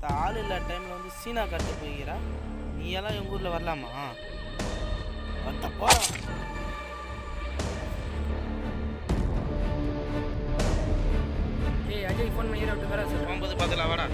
ஒருத்த ஆள் இல்லாத டைமில் வந்து சீனா கட்டு போய்க்கிறா நீ எல்லாம் எங்கள் ஊரில் வரலாமா ஒருத்த போடா ஏய் அஜய் ஃபோன் பண்ணி விட்டு வரா சார் போகும்போது பார்த்துல வாடா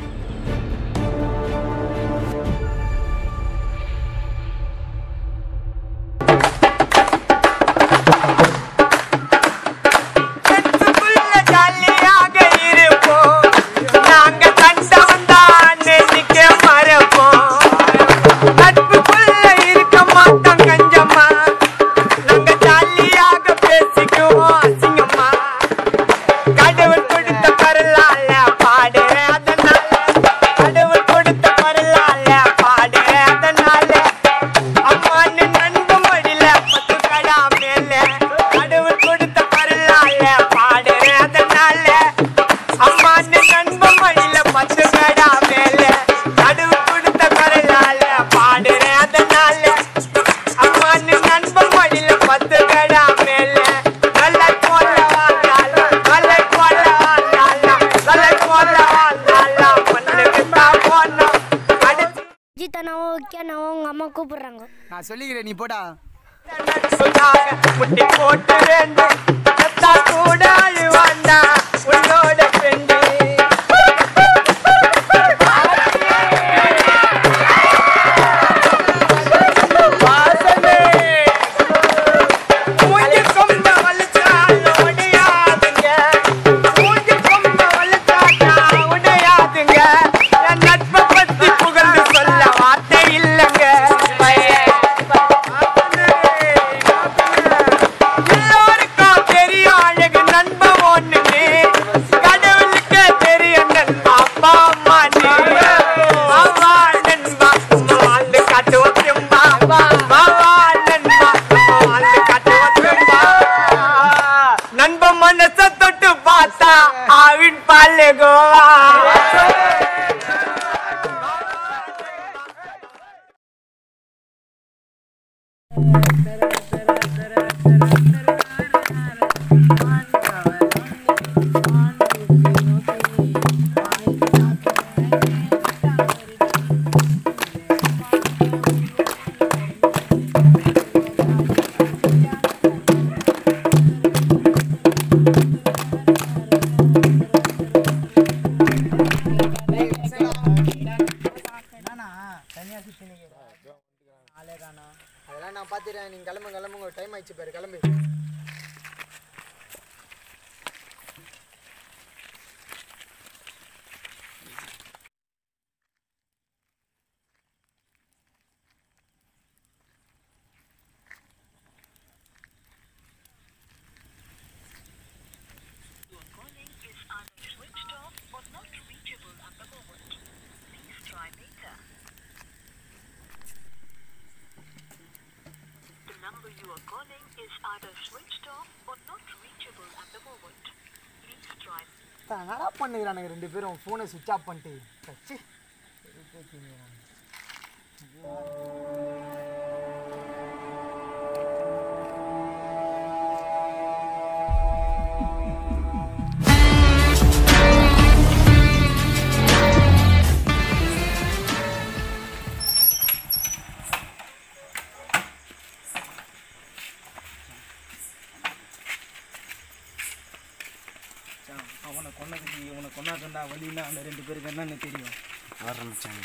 நட்புக்குள்ள ஜாலியாக இருப்போம் நாங்க தண்டவன் தான் நிக்க மறப்போம் நட்புக்குள்ள இருக்க மாட்டோம் கஞ்சமா நாங்க ஜாலியாக பேசிக்குவோம் அசிங்கமா கடவுள் கொடுத்த பரலால பாடுறேன் அதனால கடவுள் கொடுத்த பரலால பாடுறேன் அதனால அம்மான்னு நண்பு மடியில பத்து கடா மேல கடவுள் கொடுத்த பரலால பாடுறேன் அதனால அம்மான்னு நண்பு மடியில பத்து கடா மேல கடவுள் கொடுத்த பரலால பாடுறேன் அதனால அம்மான்னு நண்பு மடியில பத்து கடா மேல நல்ல கொல்ல வாழ்ந்தாலும் நல்ல கொல்ல வாழ்ந்தாலும் நல்ல கொல்ல வாழ்ந்தாலும் மண்ணுக்கு தான் போனோம் அடுத்து அஜித் அண்ணாவும் ஓகே அண்ணாவும் உங்கள் அம்மா கூப்பிடுறாங்க நான் சொல்லிக்கிறேன் நீ போடா சொன்னாங்க முட்டி போட்டு வேண்டும் செத்தா கூட அழுவாண்டா உன்னோட ஃப்ரெண்டு மூஞ்சி கொம்ப வலிச்சாலும் உடையாதுங்க. மூஞ்சி கொம்ப வலிச்சாட்டா உடையாதுங்க. என் நட்பை பத்தி புகழ்ந்து சொல்ல வார்த்தை இல்லைங்க எல்லோருக்கும் தெரியும் அழகு நண்பன் ஒண்ணுன்னு. கடவுளுக்கே தெரியும் நண்பா, அப்பா, அம்மான்னு. வாவா நண்பா, நம்ம வாழ்ந்து காட்டுவோம் திரும்பா. வாவா நண்பா, நம்ம வாழ்ந்து காட்டுவோம் திரும்பா. நண்பன் மனச தொட்டு பார்த்தா ஆவின் பால் கோவா அதெல்லாம் நான் பார்த்துட்டேன் நீங்கள் கிளம்பு கிளம்புங்க டைம் ஆயிடுச்சு பாரு கிளம்பு The number you are calling is either switched off or not reachable at the moment. Please try என்னடா பண்ணுகிறானுங்க ரெண்டு பேரும் ஃபோனை சுவிட்ச் ஆஃப் பண்ணிட்டு கச்சி அவனை கொன்னதுக்கு இவனை கொன்னாக்கண்டா வழின்னா அந்த ரெண்டு பேருக்கு என்னன்னு தெரியும் வர்றேன் மச்சான்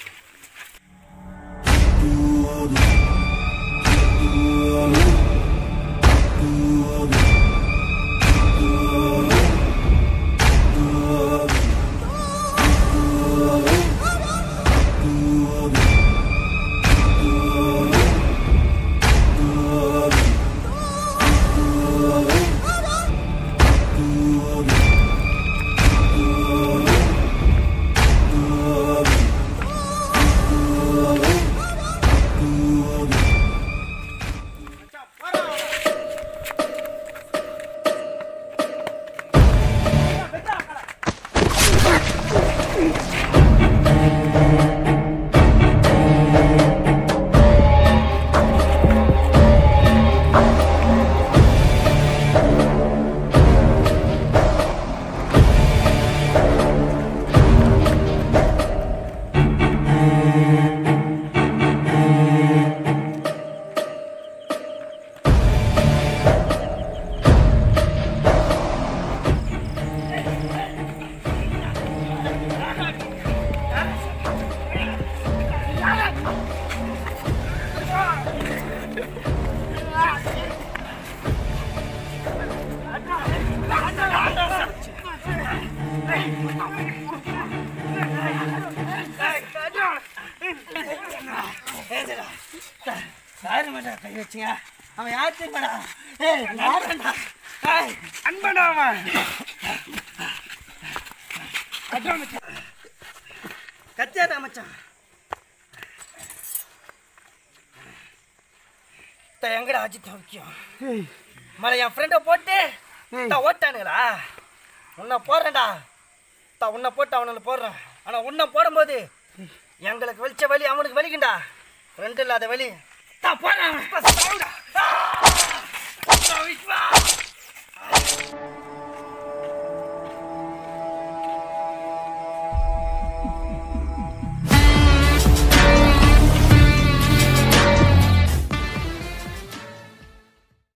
மேடா கை வச்சுங்க அவன் யார் தெரியுமாடா ஏய் யாருடா ஏய் அன்படா அவன் அதான் மச்சான் கத்தியாடா மச்சான் த எங்கடா அஜித் முக்கியம் மலை என் ஃப்ரெண்டை போட்டு தா ஓட்டானுங்களா உன்னை போடுறேன்டா தா உன்னை போட்டு அவனுக்கு போடுறேன் ஆனால் உன்னை போடும்போது எங்களுக்கு வெளிச்ச வலி அவனுக்கு வலிக்குண்டா ஃப்ரெண்டு இல்லாத வலி தா போடுறேன்